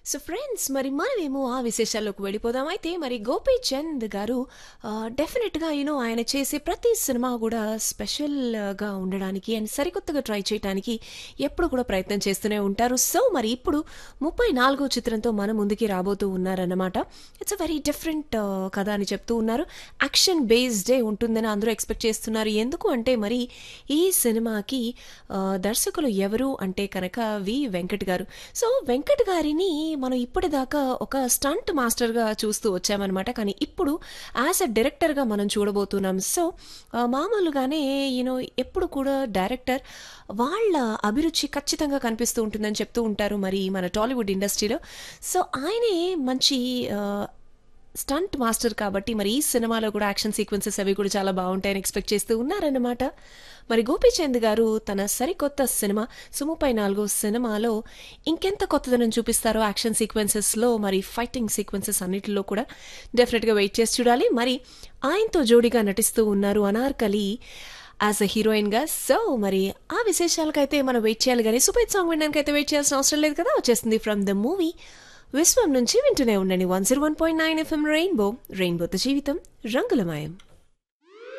so friends మరి మనమేమో ఆ విశేషాల్లోకి వెళ్ళిపోదాం అయితే మరి గోపీచంద్ గారు ఆ, డెఫినెట్గా యూనో ఆయన చేసే ప్రతి సినిమా కూడా స్పెషల్గా ఉండడానికి అండ్ సరికొత్తగా ట్రై చేయడానికి ఎప్పుడు కూడా ప్రయత్నం చేస్తూనే ఉంటారు సో మరి ఇప్పుడు ముప్పై నాలుగో చిత్రంతో మన ముందుకి రాబోతూ ఉన్నారన్నమాట ఇట్స్ అ వెరీ డిఫరెంట్ కథ అని చెప్తూ ఉన్నారు యాక్షన్ బేస్డే ఉంటుందని అందరూ ఎక్స్పెక్ట్ చేస్తున్నారు ఎందుకు అంటే మరి ఈ సినిమాకి ఆ, దర్శకులు ఎవరు అంటే కనుక వి వెంకట్ గారు సో వెంకట్ గారిని మనం ఇప్పటిదాకా ఒక స్టంట్ మాస్టర్గా చూస్తూ వచ్చామన్నమాట కానీ ఇప్పుడు యాజ్ అ డైరెక్టర్గా మనం చూడబోతున్నాం సో ఆ, మామూలుగానే యూనో ఎప్పుడు కూడా డైరెక్టర్ వాళ్ళ అభిరుచి ఖచ్చితంగా కనిపిస్తూ ఉంటుందని చెప్తూ ఉంటారు మరి మన టాలీవుడ్ ఇండస్ట్రీలో సో ఆయనే మంచి ఆ, స్టంట్ మాస్టర్ కాబట్టి మరి ఈ సినిమాలో కూడా యాక్షన్ సీక్వెన్సెస్ అవి కూడా చాలా బాగుంటాయని ఎక్స్పెక్ట్ చేస్తూ ఉన్నారన్నమాట మరి గోపీచంద్ గారు తన సరికొత్త సినిమా సుముపై నాలుగో సినిమాలో ఇంకెంత కొత్తదనం చూపిస్తారో యాక్షన్ సీక్వెన్సెస్లో మరి ఫైటింగ్ సీక్వెన్సెస్ అన్నిటిలో కూడా డెఫినెట్గా వెయిట్ చేసి చూడాలి మరి ఆయనతో జోడీగా నటిస్తూ ఉన్నారు అనార్కలి యాజ్ అ హీరోయిన్గా సో మరి ఆ విశేషాలకైతే మనం వెయిట్ చేయాలి కానీ సూపర్ సాంగ్ వినడానికి అయితే వెయిట్ చేయాల్సిన అవసరం లేదు కదా వచ్చేసింది ఫ్రమ్ ద మూవీ విశ్వం నుంచి వింటూనే ఉండండి one zero one point nine FM Rainbow రెయిన్బోతో జీవితం రంగులమయం